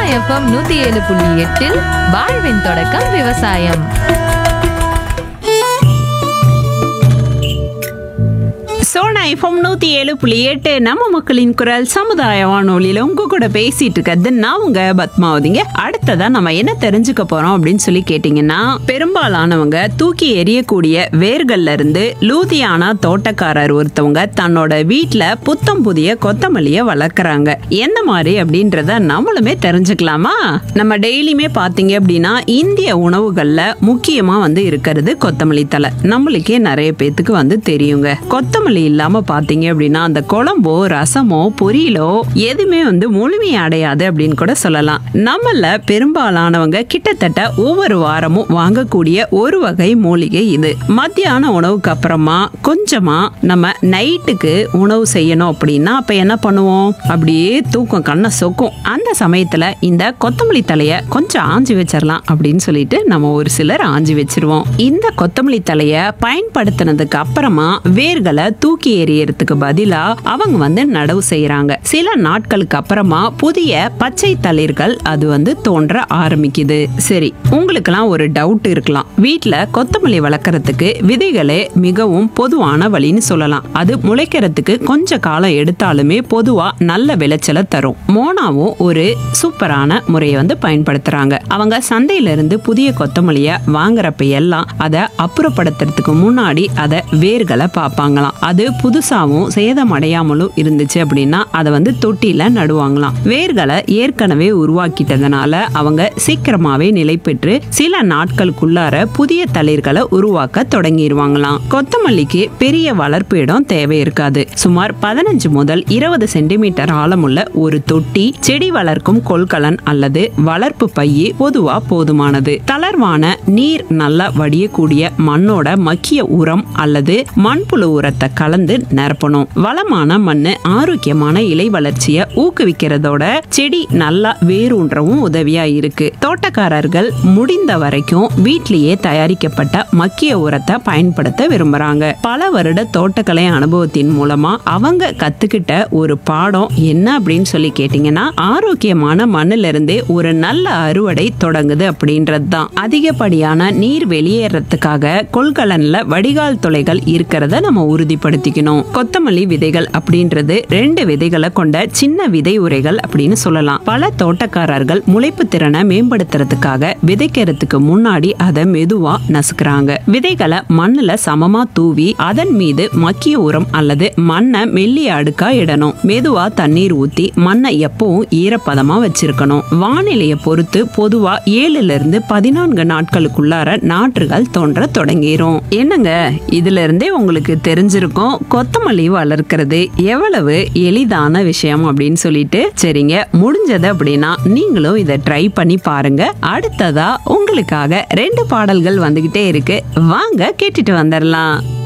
FM நூத்தி ஏழு புள்ளி எட்டில் வாழ்வின் தொடக்கம் விவசாயம் சோனா எஃப்எம் நூத்தி ஏழு புள்ளி எட்டு நம்ம மக்களின் குரல் சமுதாய வானொலியில உங்க கூட பேசிட்டு இருக்கிறது நான் உங்க பத்மாவதிங்க அடுத்ததா நம்ம என்ன தெரிஞ்சுக்க போறோம் அப்படின்னு சொல்லி கேட்டீங்கன்னா பெரும்பாலானவங்க தூக்கி எறியக்கூடிய வேர்கள்ல இருந்து லூதியானா தோட்டக்காரர் ஒருத்தவங்க தன்னோட வீட்ல புத்தம் புதிய கொத்தமல்லிய வளர்க்குறாங்க எந்த மாதிரி அப்படின்றத நம்மளுமே தெரிஞ்சுக்கலாமா நம்ம டெய்லியுமே பாத்தீங்க அப்படின்னா இந்திய உணவுகள்ல முக்கியமா வந்து இருக்கிறது கொத்தமல்லி தலை நம்மளுக்கே நிறைய பேத்துக்கு வந்து தெரியுங்க கொத்தமல்லி இல்லாம பாத்தீங்க அப்படின்னா அந்த குழம்போ ரசமோ பொரியலோ எதுவுமே வந்து முழுமையை அடையாது அப்படின்னு கூட சொல்லலாம் நம்மள பெரும்பாலானவங்க கிட்டத்தட்ட ஒவ்வொரு வாரமும் வாங்கக்கூடிய ஒரு வகை மூலிகை இது மத்தியான உணவுக்கு அப்புறமா கொஞ்சமா நம்ம நைட்டுக்கு உணவு செய்யணும் அப்படின்னா அப்ப என்ன பண்ணுவோம் அப்படியே தூக்கம் கண்ணை சொக்கும் அந்த சமயத்துல இந்த கொத்தமல்லி தலைய கொஞ்சம் ஆஞ்சி வச்சிடலாம் அப்படின்னு சொல்லிட்டு நம்ம ஒரு சிலர் ஆஞ்சி வச்சிருவோம் இந்த கொத்தமல்லி தலைய பயன்படுத்தினதுக்கு அப்புறமா வேர்களை தூக்கி எறியறதுக்கு பதிலா அவங்க வந்து நடவு செய்யறாங்க சில நாட்களுக்கு அப்புறமா புதிய பச்சை தளிர்கள் அது வந்து தோன்ற ஆரம்பிக்குது சரி உங்களுக்கெல்லாம் ஒரு டவுட் இருக்கலாம் வீட்ல கொத்தமல்லி வளர்க்கறதுக்கு விதைகளே மிகவும் பொதுவான வழின்னு சொல்லலாம் அது முளைக்கிறதுக்கு கொஞ்ச காலம் எடுத்தாலுமே பொதுவா நல்ல விளைச்சலை தரும் மோனாவும் ஒரு சூப்பரான முறையை வந்து பயன்படுத்துறாங்க அவங்க சந்தையில இருந்து புதிய கொத்தமல்லிய வாங்குறப்ப எல்லாம் அதை அப்புறப்படுத்துறதுக்கு முன்னாடி அதை வேர்களை பார்ப்பாங்களாம் அது புதுசாவும் சேதம் அடையாமலும் இருந்துச்சு அப்படின்னா அதை வந்து தொட்டில நடுவாங்களாம் வேர்களை ஏற்கனவே உருவாக்கிட்டதுனால அவங்க சீக்கிரமாவே நிலை பெற்று சில நாட்களுக்குள்ளார புதிய தளிர்களை உருவாக்க தொடங்கிடுவாங்களாம் கொத்தமல்லிக்கு பெரிய வளர்ப்பு இடம் தேவை இருக்காது சுமார் பதினஞ்சு முதல் இருபது சென்டிமீட்டர் ஆழமுள்ள ஒரு தொட்டி செடி வளர்க்கும் கொள்கலன் அல்லது வளர்ப்பு பையே பொதுவா போதுமானது தளர்வான நீர் நல்லா வடியக்கூடிய மண்ணோட மக்கிய உரம் அல்லது மண்புழு உரத்தை கலந்து நிரப்பணும் வளமான மண்ணு ஆரோக்கியமான இலை வளர்ச்சியை ஊக்குவிக்கிறதோட செடி நல்லா வேரூன்றவும் உதவியா இருக்கு தோட்டக்காரர்கள் முடிந்த வரைக்கும் வீட்டிலேயே தயாரிக்கப்பட்ட மக்கிய உரத்தை பயன்படுத்த விரும்புறாங்க பல வருட தோட்டக்கலை அனுபவத்தின் மூலமா அவங்க கத்துக்கிட்ட ஒரு பாடம் என்ன அப்படின்னு சொல்லி கேட்டீங்கன்னா ஆரோக்கியமான மண்ணுல இருந்தே ஒரு நல்ல அறுவடை தொடங்குது அப்படின்றது தான் அதிகப்படியான நீர் வெளியேறதுக்காக கொள்கலன்ல வடிகால் துளைகள் இருக்கிறத நம்ம உறுதிப்படுத்திக்கணும் கொத்தமல்லி விதைகள் அப்படின்றது ரெண்டு விதைகளை கொண்ட சின்ன விதை உரைகள் அப்படின்னு சொல்லலாம் பல தோட்டக்காரர்கள் முளைப்பு திறனை மேம்படுத்துறதுக்காக விதைக்கிறதுக்கு முன்னாடி அதை மெதுவா நசுக்குறாங்க விதைகளை மண்ணுல சமமா தூவி அதன் மீது மக்கிய உரம் அல்லது மண்ணை மெல்லிய அடுக்கா இடணும் மெதுவா தண்ணீர் ஊத்தி மண்ணை எப்பவும் ஈரப்பதமா வச்சிருக்கணும் வானிலையை பொறுத்து பொதுவா ஏழுல இருந்து பதினான்கு நாட்களுக்குள்ளார நாற்றுகள் தோன்ற தொடங்கிரும் என்னங்க இதுல இருந்தே உங்களுக்கு தெரிஞ்சிருக்கும் கொத்தமல்லி வளர்க்கறது எவ்வளவு எளிதான விஷயம் அப்படின்னு சொல்லிட்டு சரிங்க முடிஞ்சது அப்படின்னா நீங்களும் இதை ட்ரை பண்ணி பாருங்க அடுத்ததா உங்களுக்காக ரெண்டு பாடல்கள் வந்துகிட்டே இருக்கு வாங்க கேட்டுட்டு வந்துடலாம்